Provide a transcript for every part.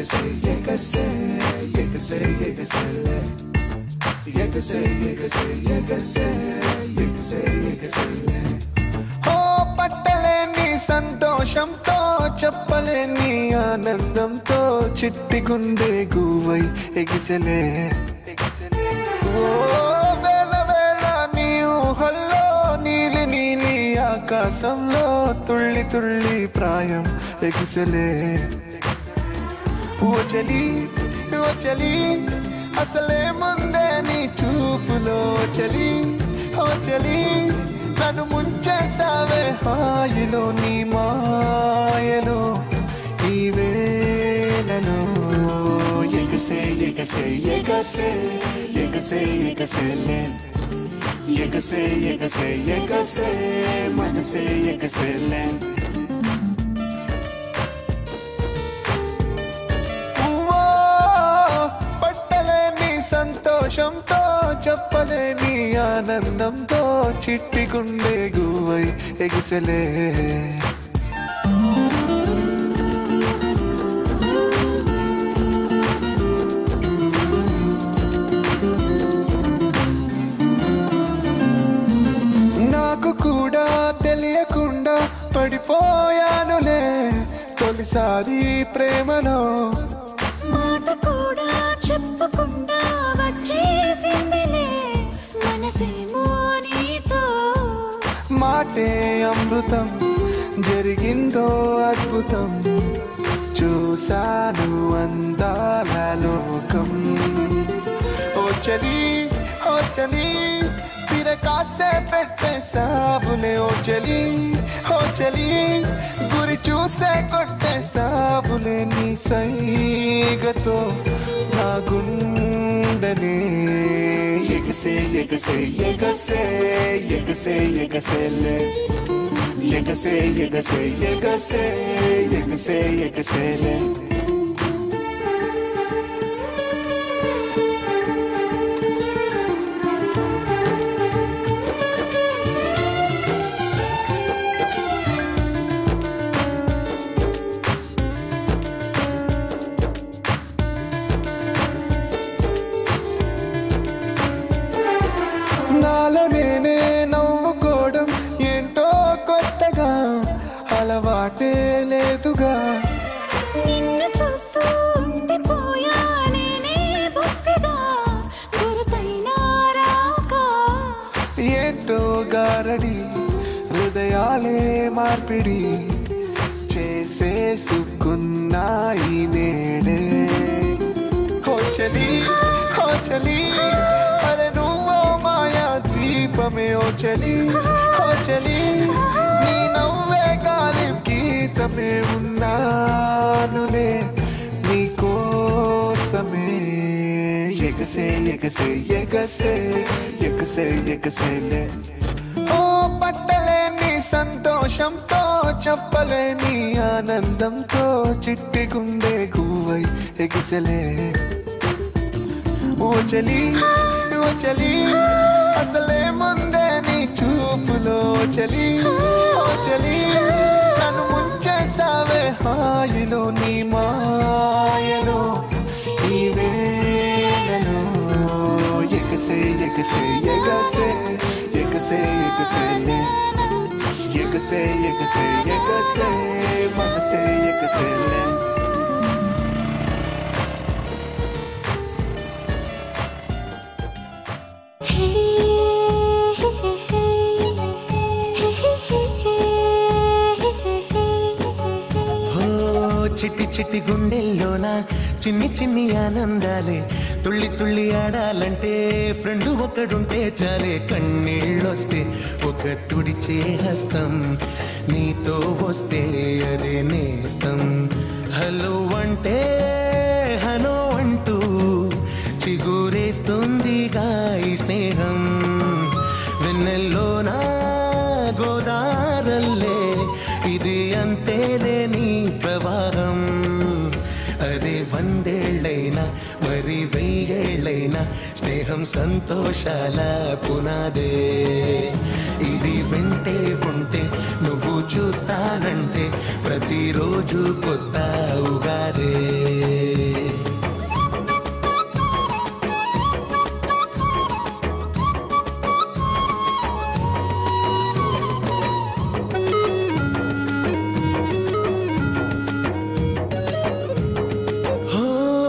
ఎగసే ఎగసే ఎగసే ఎగసెలే ఎగసే ఎగసే ఎగసే ఎగసే ఎగసెలే ఓ పట్టలేని సంతోషంతో చెప్పలేని ఆనందంతో చిట్టి గుండె గువై ఎగిసలే ఓ వేల వేల నీ ఊహల్లో నీలి నీలి ఆకాశంలో తుళ్ళి తుళ్ళి ప్రాయం ఎగిసలే ఓ చలి ఓ చలి అసలే ముందే నీ చూపులో చలి ఓ చలి నన్ను ముంచేసావే హాయిలో నీ మాయలో ఈ వేళలో ఎగసే ఎగసే ఎగసే ఎగసే ఎగసెలే ఎగసే ఎగసే ఎగసే మనసే ఎగసెలే ఓ పట్టలేని సంతోషంతో చెప్పలేని ఆనందంతో చిట్టి గుండె గువై ఎగిసలే నాకు కూడా తెలియకుండా పడిపోయానులే తొలిసారి ప్రేమలో మాట కూడా చెప్పకుండా వచ్చేసిందిలే మనసేమో నీతో మాటే అమృతం జరిగిందో అద్భుతం చూశాను అందాల లోకం ఓ చలి ఓ చలి తిరకాసే పెట్టే సాబులే ఓ చలి ఓ చలి గురి చూసే కొట్టే సాబులే నీ సైగతో నా గుండెనే ఎగసే ఎగసే ఎగసే ఎగసే ఎగసెలే ఎగసే ఎగసే ఎగసే ఎగసే ఎగసెలే నాలో నేనే నవ్వుకోవడం ఏంటో కొత్తగా అలవాటే లేదుగా నిన్ను చూస్తూ ఉండిపోయా నేనే బొక్కగా గురుతైనా రాక ఏంటో గారడి హృదయాలే మార్పిడి చేసేసుకున్నాయి నేడే హో చలి హో చలి అరే నువ్వో మాయా ద్వీపమే ఓ చలి హో చలి నీ నవ్వే గాలి గీతమే ఉన్నానులే నీ కోసమే ఎగసే ఎగసే ఎగసే ఎగసే ఎగసేలే ఓ పట్టలేని సంతోషంతో చెప్పలేని ఆనందంతో చిట్టి గుండె గువై ఎగిసలే ఓ చలి ఓ చలి అసలే ముందే నీ చూపులో చలి ఓ చలి నన్ను ముంచేసావే హాయిలో నీ మాయలో ఈ వేళలో ఎగసే ఎగసే ఎగసే ఎగసే ఎగసేలే ఎగసే ఎగసే ఎగసే మనసే ఎగసేలే హే హే హే హే హే హే ఓ చిట్టి చిట్టి గుండెల్లోన చిన్ని చిన్ని ఆనందాలే తుళ్ళి తుళ్ళి ఆడాలంటే ఫ్రెండ్ ఒకడుంటే చాలే కన్నీళ్ళొస్తే ఒక తుడిచే హస్తం నీతో వస్తే అదే నేస్తం హలో అంటే హలో అంటూ చిగురేస్తుందిగా ఈ స్నేహం వెన్నెల్లోనా గోదారల్లే ఇది అంతేలే నీ ప్రవాహం అదే వందేళ్ళైనా మరి వెయ్యేళ్ళైనా స్నేహం సంతోషాల పునాదే ఇది వింటే ఉంటే నువ్వు చూస్తానంటే ప్రతిరోజు కొత్త ఉగాదే హో,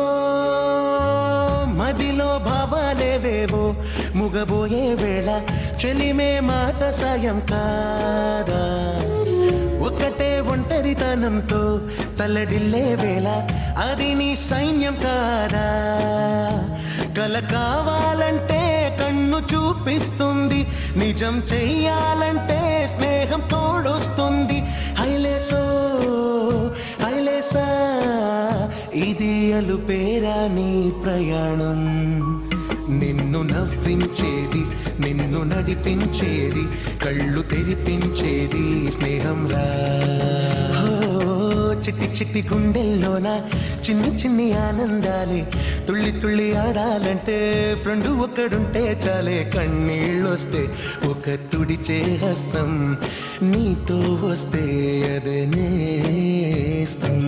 మదిలో భావాలేవేవో ముగబోయే వేళ చెలిమే మాట సాయం కాదా ఒకటే ఒంటరితనంతో తల్లడిల్లే వేళ అది నీ సైన్యం కాదా కల కావాలంటే కన్ను చూపిస్తుంది నిజం చెయ్యాలంటే స్నేహం తోడొస్తుంది హైలేసో హైలేసా ఇది అలుపేరా నీ ప్రయాణం నిన్ను నవ్వించేది నిన్ను నడిపించేది కళ్ళు తెరిపించేది స్నేహం రా హో, చిట్టి చిట్టి గుండెల్లోన చిన్ని చిన్ని ఆనందాలే తుళ్ళి తుళ్ళి ఆడాలంటే ఫ్రెండ్ ఒక్కడుంటే చాలే కన్నీళ్ళొస్తే ఒక తుడిచే హస్తం నీతో వస్తే అదే నేస్తం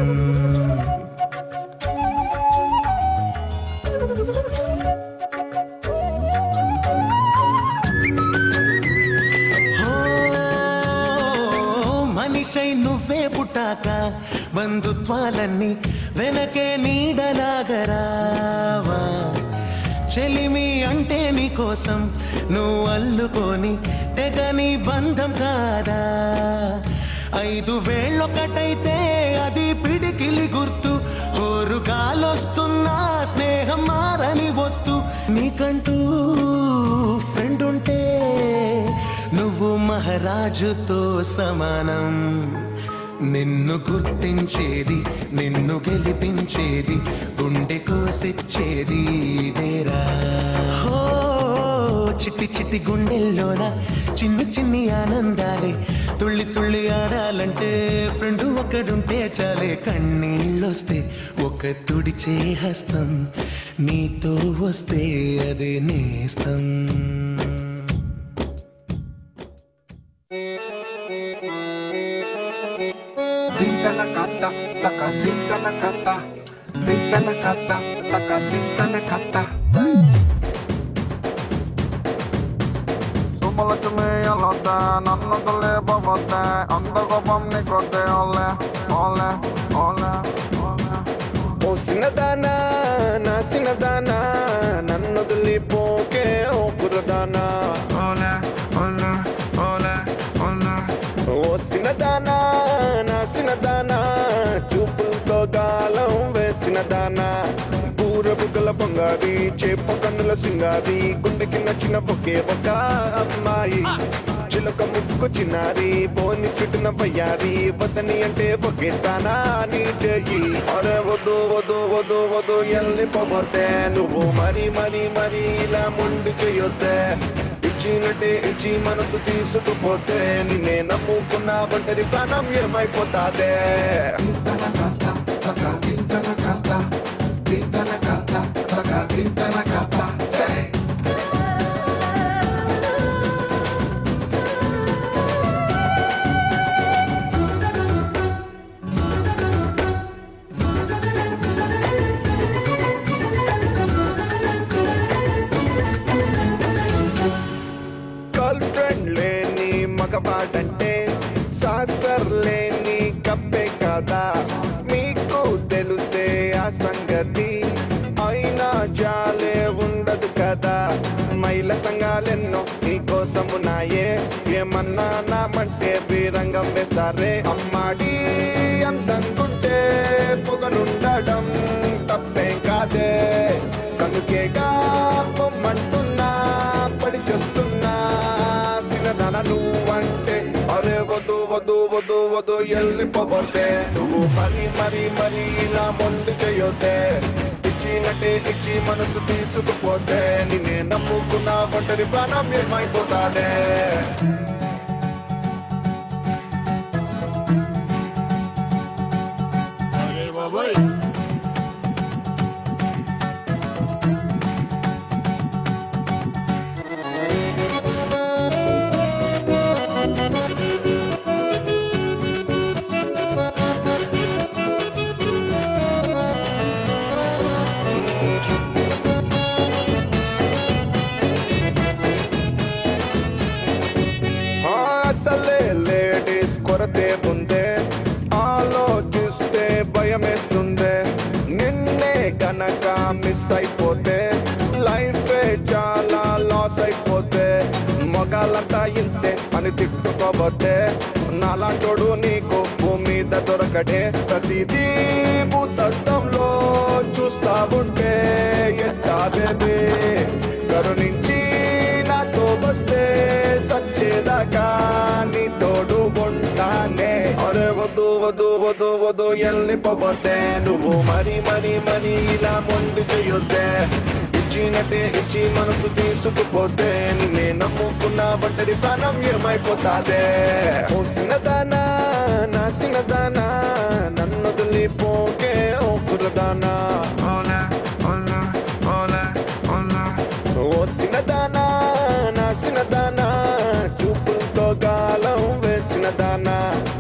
ఓ, మనిషై నువ్వే పుట్టాక బంధుత్వాలన్నీ వెనకే నీడలాగరావా చెలిమి అంటే నీ కోసం నువ్వు అల్లుకొని తెగని బంధం కాదా ఐదు వేళ్ళొకటైతే అది పిడికిలి గుర్తు కోరుగాలొస్తున్నా స్నేహం మారని వద్దు నీకంటూ ఫ్రెండ్ ఉంటే నువ్వు మహారాజుతో సమానం నిన్ను గుర్తించేది నిన్ను గెలిపించేది గుండె కోసిచ్చేది ఇదేరా హో చిట్టి చిట్టి గుండెల్లోన చిన్ని చిన్ని ఆనందాలే తుళ్ళి తుళ్ళి ఆడాలంటే ఫ్రెండ్ ఒక్కడుంటే చాలే కన్నీళ్ళొస్తే ఒక తుడిచే హస్తం నీతో వస్తే అదే నేస్తం Tintana kata, taka tintana kata, tintana kata, taka tintana kata. ಸುಮಲಕ್ಷ್ಮಿ ಅಲ್ಲೊದ್ದೆ ನನ್ನದಲ್ಲೇ ಬವದ್ದೆ ಅಂದ ಕೋಪಂ ನಿಗೊದ್ದೆ ಒಲ್ಲೆ ಒಲ್ಲೆ ಒಲ್ಲೆ ಒಲ್ಲೆ ఓ సినదానా నా సినదానా నన్నొదిలి పోకే ఓ కురదానా ಒಲ್ಲೆ ಒಲ್ಲೆ ಒಲ್ಲೆ ಒಲ್ಲೆ ఓ సినదానా నా సినదానా చూపులతో గాలం వేసిన దానా బూర బుగ్గల బంగారి చేప కన్నుల సింగారి గుండెకి నచ్చిన ఒకే ఒక అమ్మాయి చిలక ముక్కు చిన్నారి బోని చుట్టిన బయ్యారి వద్దని అంటే ఒకేస్తానా నీ చెయ్యి అరే వద్దు వద్దు వద్దు వద్దు ఎల్లిపోతే నువ్వు మరి మరి మరి ఇలా ముందు చేయొద్దే ఇచ్చినట్టే ఇచ్చి మనసు తీసుకుపోతే నిన్నే నమ్ముకున్న ఒంటరి ప్రాణం ఏమైపోతాదే గర్ల్ ఫ్రెండ్ లేని మగవాడంటే సాసర్ లేని కప్పే కదా మీకు తెలుసే ఆ సంగతి అయినా జాలే ఉండదు కదా మైల సంఘాలెన్నో నీకోసమున్నాయే ఏమన్నా నామంటే వీరంగం వేస్తారే అమ్మాడి అందంగుంటే పొగనుండడం తప్పేం కాదే కనుకేగా పొమ్మంటున్నా పడి చేస్తున్నా సినదన నువ్వంటే అరే వద్దు వద్దు వద్దు వద్దు ఎల్లిపోతే నువ్వు మరి మరి మరి ఇలా మొండి చేయొద్దే ఇచ్చినట్టే ఇచ్చి మనసు తీసుకుపోతే నిన్నే నమ్ముకున్న ఒంటరి ప్రాణం ఏమైపోతాదే అని తిట్టుకోబోతే నాలాంటోడు నీకు భూమి మీద దొరకడే ప్రతిదీ భూతత్వంలో చూస్తా ఉంటే ఎట్టా బేబీ కరుణించి నాతో వస్తే సచ్చేదాకా నీ తోడు ఉంటానే అరే వద్దు వద్దు వద్దు వద్దు వెళ్ళిపోతే నువ్వు మరి మరి మరి ఇలా మొండి చేయొద్దే ఇచ్చినట్టే ఇచ్చి మనసు తీసుకుపోతే నిన్నే నమ్ముకున్న బట్టడి ప్రాణం ఏమైపోతాదే ఓ చిన్నదానా నా చిన్నదానా నన్ను వదిలిపోకే ఓ కుర్రదానా Hola, hola, hola, hola. ఓ చిన్నదానా నా చిన్నదానా చూపులతో గాలం వేసిన దానా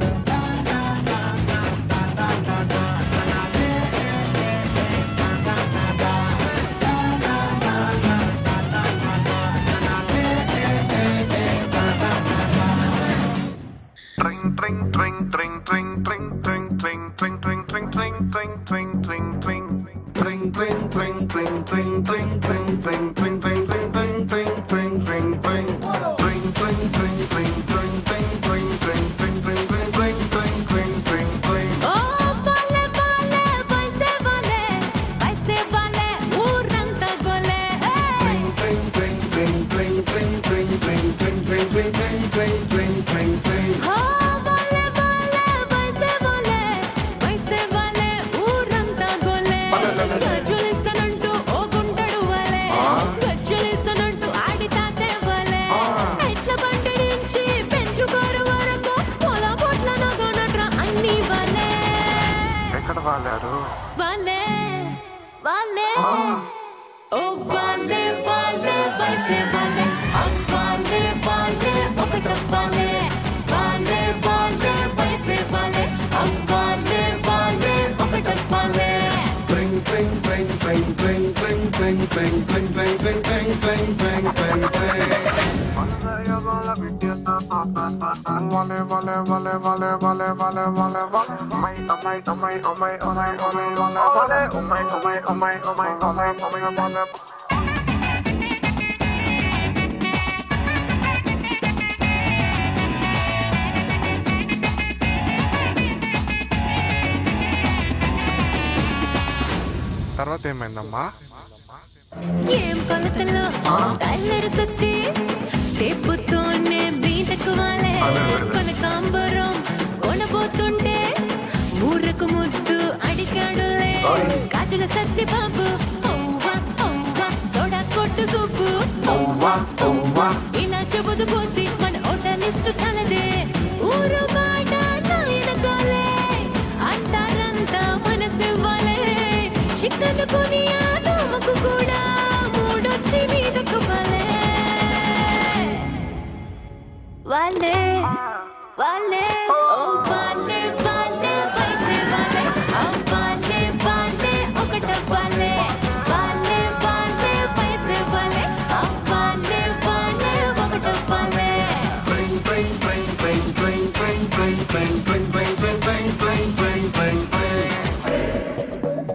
Tring, tring, tring, tring, tring, tring, tring, tring, tring, tring, tring, tring, tring, tring, tring, tring. Tring, tring, tring, tring, tring, tring, tring, tring, tring, tring, tring, tring, tring, tring, tring, tring. Tring, tring, tring, tring, tring, tring, tring, tring, tring, tring, tring, tring, tring, tring, tring. ఓ బాలే బాలే వైసే బాలే వైసే బాలే ఊరంతా గోలే Tring, tring, tring, tring, tring, tring, tring, tring, tring, tring, tring, tring, tring, tring, tring. ఓ బాలే బాలే వైసే బాలే వైసే బాలే ఊరంతా గోలే గజ్జలిస్తానంటూ ఓ గుంటడు వలే గజ్జలిస్తానంటూ ఆడి తాతే వలే ఎట్ల బండి నుంచి పెంచుకోరు వరకు పొల పొట్ల నగోనట్రా అన్ని వలే ఎక్కడ వాలారు Vale, vale. Oh, vale, vale, వైసే vale. Ah, vale, vale, ఒకట vale. Vale, vale, వైసే vale. Ah, vale, vale, ఒకట vale. Tring, tring, tring, tring, tring, tring, tring, tring, tring, tring, tring, tring, tring, tring, tring, tring. Vale, vale, vale, vale, vale, vale, vale, vale. Oh my, oh my, oh my, oh my, oh my, oh my, vale, vale. Oh my, oh my, oh my, oh my, oh my, oh my, vale. తర్వాత ఏమైందమ్మా ఏం కొలతలో tailor సుత్తి టేపుతోనే బీటకు వాలే కొనకాంబరం కొనబోతుంటే ఊరకు ముద్దు అడిగాడులే గాజుల సత్తి బాబు ఓవా ఓవా సోడా కొట్టు సూపు ఇలా చెబుదు పోతి మన ఓట లిస్టు తలదే ఊరు బాట నాయన కాలే అంటారంతా మనసివ్వలే చిక్కదుకుని ఆ దోమకు కూడా మూడొచ్చి మీదకు వలే వాళ్ళే వాళ్ళే ఓ వాళ్ళే వాళ్ళే వయసే వాళ్ళే ఆ వాళ్ళే వాళ్ళే ఒకట వాళ్ళే వాళ్ళే వాళ్ళే వయసే వాళ్ళే ఆ వాళ్ళే వాళ్ళే ఒకట వాళ్ళే Tring, tring, tring, tring, tring, tring, tring, tring, tring, tring, tring, tring, tring, tring, tring, tring.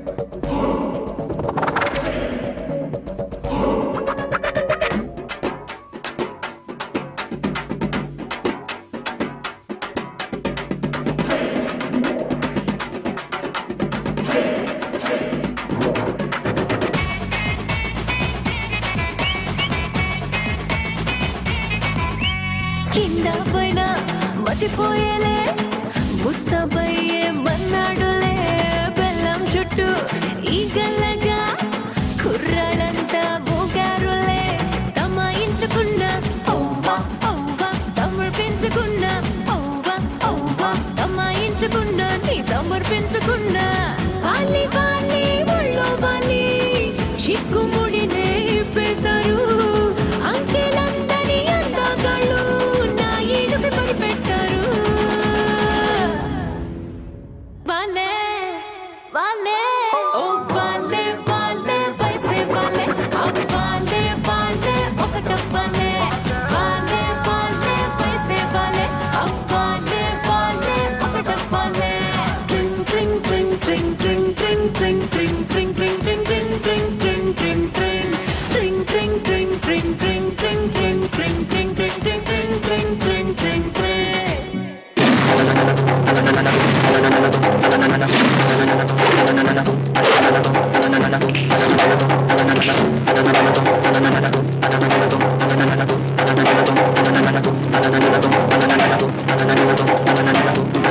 కింద పైన మతిపోయేలే ముస్తాబయ్యే మన్నాడులే బెల్లం చుట్టూ ఈగల్లగా కుర్రాడంతా ఊగారులే తమాయించుకున్నా ఔవా ఔవా సమర్పించుకున్నా ఔవా ఔవా తమాయించుకున్నా నీ సమర్పించుకున్నా వాలి వాలి ఒళ్ళో వాలి చిక్కుముడినే పేశారు అంకెలందరి అందాగాళ్ళు నా ఏడుపై పడిపెట్టారు వాళ్ళే వాళ్ళే ఓ వాళ్ళే వాళ్ళే వయసే వాళ్ళే ఆ వాళ్ళే వాళ్ళే ఒకట వాళ్ళే వాళ్ళే వాళ్ళే వయసే వాళ్ళే ఆ వాళ్ళే వాళ్ళే ఒకట వాళ్ళే Tring, tring, tring, tring, tring, tring, Thank